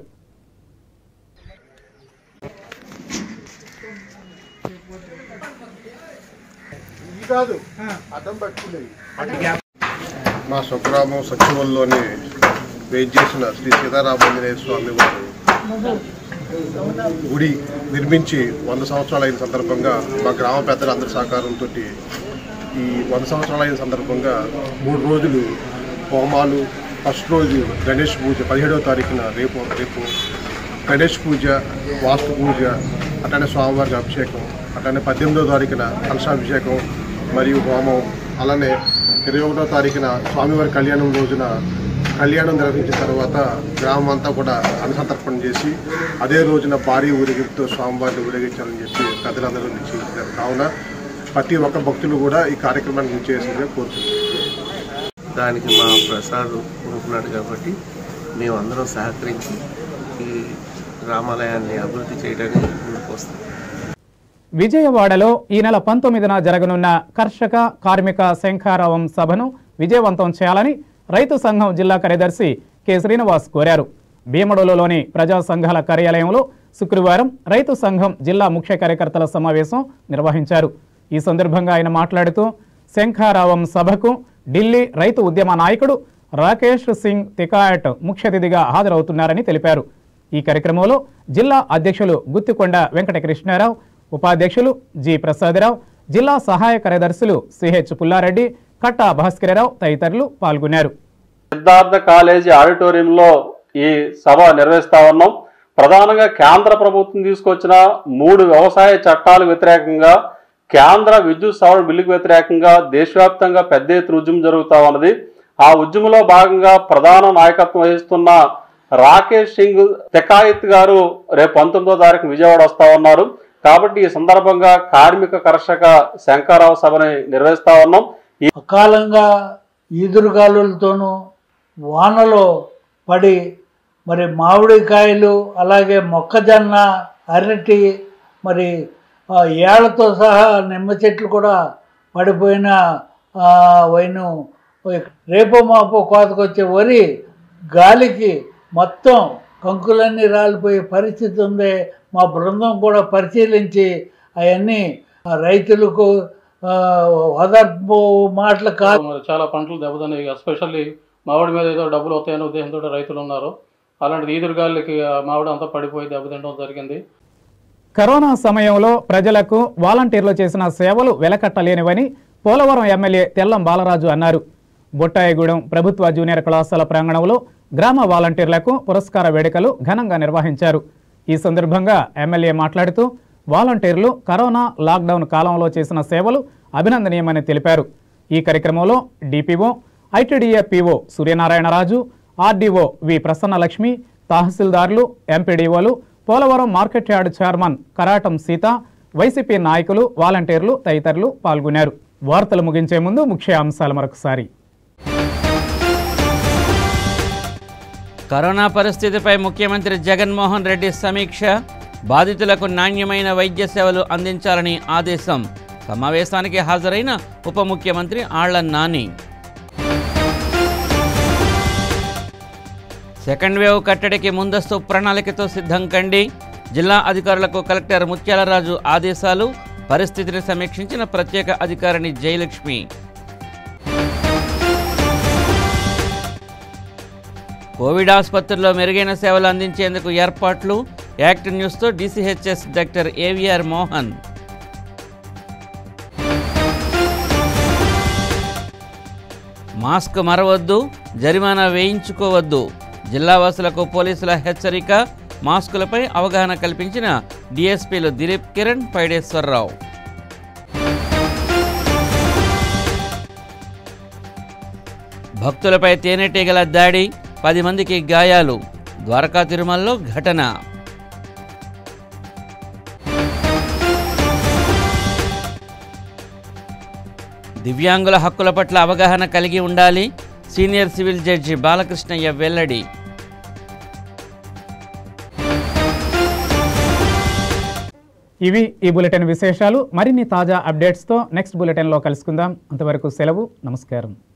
కాదు అర్థం పట్టుకునేది మా స్వగ్రామం సచివంలోని వెయిట్ చేసిన శ్రీ సీతారామాంజనేయ స్వామి వారు గుడి నిర్మించి వంద సంవత్సరాలు అయిన సందర్భంగా మా గ్రామ పెద్దలందరి సహకారంతో ఈ వంద సంవత్సరాలు అయిన సందర్భంగా మూడు రోజులు హోమాలు ఫస్ట్ రోజు గణేష్ పూజ పదిహేడవ తారీఖున రేపు రేపు గణేష్ పూజ వాస్తు పూజ అట్లనే స్వామివారికి అభిషేకం అట్లనే పద్దెనిమిదవ తారీఖున కలశాభిషేకం మరియు హోమం అలానే ఇరవై ఒకటో తారీఖున స్వామివారి కళ్యాణం రోజున కళ్యాణం నిర్వహించిన తర్వాత గ్రామం అంతా కూడా అనుసంతర్పణ చేసి అదే రోజున భారీ ఊరేగింపుతో స్వామివారిని ఊరేగించాలని చెప్పి పెద్దలందరూ నిశ్చయించారు కావున ప్రతి ఒక్క భక్తులు కూడా ఈ కార్యక్రమానికి చేసిందిగా కోరుతున్నాను దానికి మా ప్రసాద్ ఉంటున్నాడు కాబట్టి మేము అందరం సహకరించి ఈ రామాలయాన్ని అభివృద్ధి చేయడానికి ముందుకు వస్తాం విజయవాడలో ఈ నెల పంతొమ్మిదిన జరగనున్న కర్షక కార్మిక శంఖారావం సభను విజయవంతం చేయాలని రైతు సంఘం జిల్లా కార్యదర్శి కె శ్రీనివాస్ కోరారు భీమడోలులోని ప్రజా సంఘాల కార్యాలయంలో శుక్రవారం రైతు సంఘం జిల్లా ముఖ్య కార్యకర్తల సమావేశం నిర్వహించారు ఈ సందర్భంగా ఆయన మాట్లాడుతూ శంఖారావం సభకు ఢిల్లీ రైతు ఉద్యమ నాయకుడు రాకేష్ సింగ్ తికాయట్ ముఖ్య అతిథిగా హాజరవుతున్నారని తెలిపారు ఈ కార్యక్రమంలో జిల్లా అధ్యక్షులు గుత్తికొండ వెంకటకృష్ణారావు ఉపాధ్యక్షులు జి ప్రసాదరావు జిల్లా సహాయ కార్యదర్శులు సిహెచ్ పుల్లారెడ్డి కట్టా భాస్కరరావు తదితరులు పాల్గొన్నారు సిద్ధార్థ కాలేజీ ఆడిటోరియంలో ఈ సభ నిర్వహిస్తా ఉన్నాం ప్రధానంగా కేంద్ర ప్రభుత్వం తీసుకొచ్చిన మూడు వ్యవసాయ చట్టాలకు వ్యతిరేకంగా కేంద్ర విద్యుత్ సవరణ బిల్లుకు వ్యతిరేకంగా దేశవ్యాప్తంగా పెద్ద ఎత్తున ఉద్యమం జరుగుతా ఉన్నది ఆ ఉద్యమంలో భాగంగా ప్రధాన నాయకత్వం వహిస్తున్న రాకేష్ సింగ్ తెకాయత్ గారు రేపు పంతొమ్మిదో తారీఖు విజయవాడ వస్తా ఉన్నారు కాబట్టి ఈ సందర్భంగా కార్మిక కర్షక శంకరరావు సభని నిర్వహిస్తా ఉన్నాం ఈ అకాలంగా ఈదురుగాలులతోనూ వానలో పడి మరి మామిడికాయలు అలాగే మొక్కజొన్న అరటి మరి ఆ, ఏళ్లతో సహా నిమ్మ చెట్లు కూడా పడిపోయిన ఆ, వైను రేపో మాపో కోతకొచ్చే వరి గాలికి మొత్తం కంకులన్నీ రాలిపోయే పరిస్థితి ఉంది మా బృందం కూడా పరిశీలించి అవన్నీ రైతులకు ఆ, ఓదార్పు మాటలు కాదు మరి చాలా పంటలు దెబ్బతిన్నాయి ఎస్పెషల్లీ మామిడి మీద ఏదో డబ్బులు వస్తాయనే ఉద్దేశంతో రైతులు ఉన్నారు అలాంటిది ఈదురుగాలికి ఆ మామిడి అంతా పడిపోయి దెబ్బతినడం జరిగింది కరోనా సమయంలో ప్రజలకు వాలంటీర్లు చేసిన సేవలు వెలకట్టలేనివని పోలవరం ఎమ్మెల్యే తెల్లం బాలరాజు అన్నారు బొట్టాయిగూడెం ప్రభుత్వ జూనియర్ కళాశాల ప్రాంగణంలో గ్రామ వాలంటీర్లకు పురస్కార వేడుకలు ఘనంగా నిర్వహించారు ఈ సందర్భంగా ఎమ్మెల్యే మాట్లాడుతూ వాలంటీర్లు కరోనా లాక్డౌన్ కాలంలో చేసిన సేవలు అభినందనీయమని తెలిపారు ఈ కార్యక్రమంలో DPO ITDA PO Suryanarayanaraju RDO V Prasannalakshmi తహసీల్దార్లు ఎంపీడీఓలు Polavaram market yard chairman Karatam Sita YCP నాయకులు వాలంటీర్లు తదితరులు పాల్గొన్నారు వార్తలు ముగించే ముందు ముఖ్య అంశాలు మరొకసారి కరోనా పరిస్థితిపై ముఖ్యమంత్రి జగన్మోహన్ రెడ్డి సమీక్ష బాధితులకు నాణ్యమైన వైద్య సేవలు అందించాలని ఆదేశం సమావేశానికి హాజరైన ఉప ముఖ్యమంత్రి ఆళ్ల నాని సెకండ్ వేవ్ కట్టడికి ముందస్తు ప్రణాళికతో సిద్ధం కండి జిల్లా అధికారులకు కలెక్టర్ ముత్యాలరాజు ఆదేశాలు పరిస్థితిని సమీక్షించిన ప్రత్యేక అధికారిని జయలక్ష్మి కోవిడ్ ఆసుపత్రుల్లో మెరుగైన సేవలు అందించేందుకు ఏర్పాట్లు యాక్ట్ న్యూస్తో DCHS doctor AVR Mohan mask మరవద్దు జరిమానా వేయించుకోవద్దు జిల్లావాసులకు పోలీసుల హెచ్చరిక మాస్కులపై అవగాహన కల్పించిన డీఎస్పీలు దిలీప్ కిరణ్ పైడేశ్వరరావు భక్తులపై తేనెటీగల దాడి పది మందికి గాయాలు ద్వారకా తిరుమలలో ఘటన దివ్యాంగుల హక్కుల పట్ల అవగాహన కలిగి ఉండాలి సీనియర్ సివిల్ జడ్జి బాలకృష్ణయ్య వెల్లడి ఇవి ఈ బులెటిన్ విశేషాలు మరిన్ని తాజా అప్డేట్స్తో నెక్స్ట్ బులెటిన్లో కలుసుకుందాం అంతవరకు సెలవు నమస్కారం